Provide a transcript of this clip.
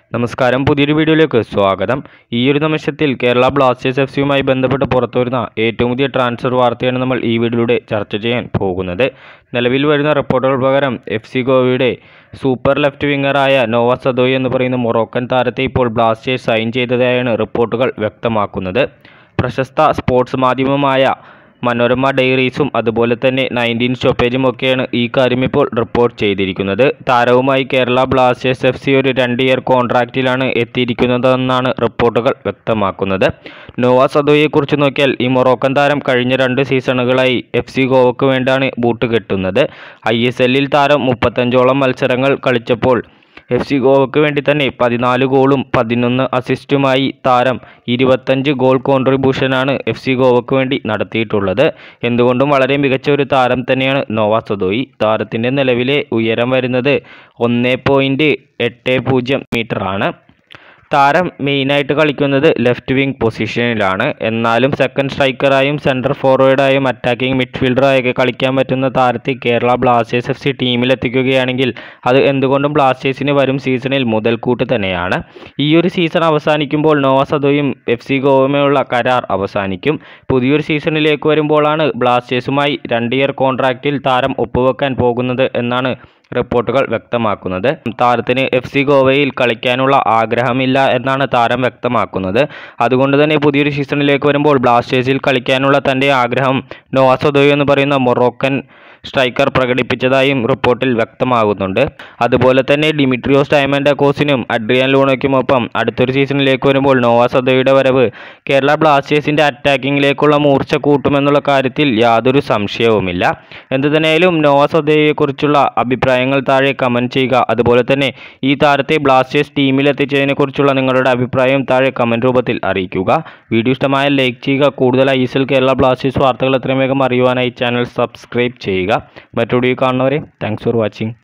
നമസ്കാരം പുതിയൊരു വീഡിയോയിലേക്ക് സ്വാഗതം ഈ ഒരു നിമിഷത്തിൽ കേരള ബ്ലാസ്റ്റേഴ്സ് എഫ് സിയുമായി ബന്ധപ്പെട്ട് പുറത്തുവരുന്ന ഏറ്റവും പുതിയ ട്രാൻസ്ഫർ വാർത്തയാണ് നമ്മൾ ഈ വീഡിയോയിലൂടെ ചർച്ച ചെയ്യാൻ പോകുന്നത് നിലവിൽ വരുന്ന റിപ്പോർട്ടുകൾ പ്രകാരം എഫ് സി ഗോവയുടെ സൂപ്പർ ലെഫ്റ്റ് വിങ്ങറായ നോവ സദോയി എന്ന് പറയുന്ന മൊറോക്കൻ താരത്തെ ഇപ്പോൾ ബ്ലാസ്റ്റേഴ്സ് സൈൻ ചെയ്തതായാണ് റിപ്പോർട്ടുകൾ വ്യക്തമാക്കുന്നത് പ്രശസ്ത സ്പോർട്സ് മാധ്യമമായ മനോരമ ഡയറീസും അതുപോലെ തന്നെ നയൻറ്റീൻ സ്റ്റോപ്പേജും ഒക്കെയാണ് ഈ കാര്യം ഇപ്പോൾ റിപ്പോർട്ട് ചെയ്തിരിക്കുന്നത് താരവുമായി കേരള ബ്ലാസ്റ്റേഴ്സ് എഫ് സി ഒരു രണ്ട് ഇയർ കോൺട്രാക്റ്റിലാണ് എത്തിയിരിക്കുന്നതെന്നാണ് റിപ്പോർട്ടുകൾ വ്യക്തമാക്കുന്നത് നോവ സദോയെക്കുറിച്ച് നോക്കിയാൽ ഈ മൊറോക്കൻ താരം കഴിഞ്ഞ രണ്ട് സീസണുകളായി എഫ് സി ഗോവയ്ക്ക് വേണ്ടിയാണ് ബൂട്ട് കെട്ടുന്നത് ഐ എസ് എല്ലിൽ താരം മുപ്പത്തഞ്ചോളം മത്സരങ്ങൾ കളിച്ചപ്പോൾ എഫ് സി ഗോവയ്ക്ക് വേണ്ടി തന്നെ പതിനാല് ഗോളും പതിനൊന്ന് അസിസ്റ്റുമായി താരം ഇരുപത്തഞ്ച് ഗോൾ കോൺട്രിബ്യൂഷനാണ് എഫ് സി ഗോവയ്ക്ക് വേണ്ടി നടത്തിയിട്ടുള്ളത് എന്തുകൊണ്ടും വളരെ മികച്ച ഒരു താരം തന്നെയാണ് നോവ സദോയി താരത്തിൻ്റെ നിലവിലെ ഉയരം വരുന്നത് ഒന്ന് പോയിൻറ്റ് എട്ട് പൂജ്യം മീറ്ററാണ് താരം മെയിനായിട്ട് കളിക്കുന്നത് ലെഫ്റ്റ് വിങ് പൊസിഷനിലാണ് എന്നാലും സെക്കൻഡ് സ്ട്രൈക്കറായും സെൻറ്റർ ഫോർവേഡായും അറ്റാക്കിംഗ് മിഡ്ഫീൽഡറായൊക്കെ കളിക്കാൻ പറ്റുന്ന താരത്തെ കേരള ബ്ലാസ്റ്റേഴ്സ് എഫ് സി ടീമിലെത്തിക്കുകയാണെങ്കിൽ അത് എന്തുകൊണ്ടും ബ്ലാസ്റ്റേഴ്സിന് വരും സീസണിൽ മുതൽക്കൂട്ട് തന്നെയാണ് ഈ ഒരു സീസൺ അവസാനിക്കുമ്പോൾ നോവ സദോയും എഫ് സി ഗോവയുമായുള്ള കരാർ അവസാനിക്കും പുതിയൊരു സീസണിലേക്ക് വരുമ്പോഴാണ് ബ്ലാസ്റ്റേഴ്സുമായി രണ്ട് ഇയർ കോൺട്രാക്റ്റിൽ താരം ഒപ്പുവെക്കാൻ പോകുന്നത് എന്നാണ് റിപ്പോർട്ടുകൾ വ്യക്തമാക്കുന്നത് താരത്തിന് എഫ് സി ഗോവയിൽ കളിക്കാനുള്ള ആഗ്രഹമില്ല എന്നാണ് താരം വ്യക്തമാക്കുന്നത് അതുകൊണ്ട് തന്നെ പുതിയൊരു സീസണിലേക്ക് വരുമ്പോൾ ബ്ലാസ്റ്റേഴ്സിൽ കളിക്കാനുള്ള തൻ്റെ ആഗ്രഹം നോവാസൊദോയ് എന്ന് പറയുന്ന മൊറോക്കൻ സ്ട്രൈക്കർ പ്രകടിപ്പിച്ചതായും റിപ്പോർട്ടിൽ വ്യക്തമാകുന്നുണ്ട് അതുപോലെ തന്നെ ഡിമിട്രിയോസ് ഡയമൻഡാക്കോസിനും അഡ്രിയാൻ ലൂണയ്ക്കുമൊപ്പം അടുത്തൊരു സീസണിലേക്ക് വരുമ്പോൾ നോവ സദോയുടെ വരവ് കേരള ബ്ലാസ്റ്റേഴ്സിൻ്റെ അറ്റാക്കിങ്ങിലേക്കുള്ള മൂർച്ച കൂട്ടുമെന്നുള്ള കാര്യത്തിൽ യാതൊരു സംശയവുമില്ല എന്തു തന്നെയായാലും നോവ സദോയെക്കുറിച്ചുള്ള അഭിപ്രായങ്ങൾ താഴെ കമൻറ്റ് ചെയ്യുക അതുപോലെ തന്നെ ഈ താരത്തെ ബ്ലാസ്റ്റേഴ്സ് ടീമിലെത്തിച്ചതിനെക്കുറിച്ചുള്ള നിങ്ങളുടെ അഭിപ്രായം താഴെ കമൻറ്റ് രൂപത്തിൽ അറിയിക്കുക വീഡിയോ ഇഷ്ടമായ ലൈക്ക് ചെയ്യുക കൂടുതൽ I S L Kerala Blasters വാർത്തകൾ എത്രയും വേഗം അറിയുവാനായി ചാനൽ സബ്സ്ക്രൈബ് ചെയ്യുക മറ്റൊരു വീഡിയോ കാണുന്നവരെ താങ്ക്സ് ഫോർ വാച്ചിങ്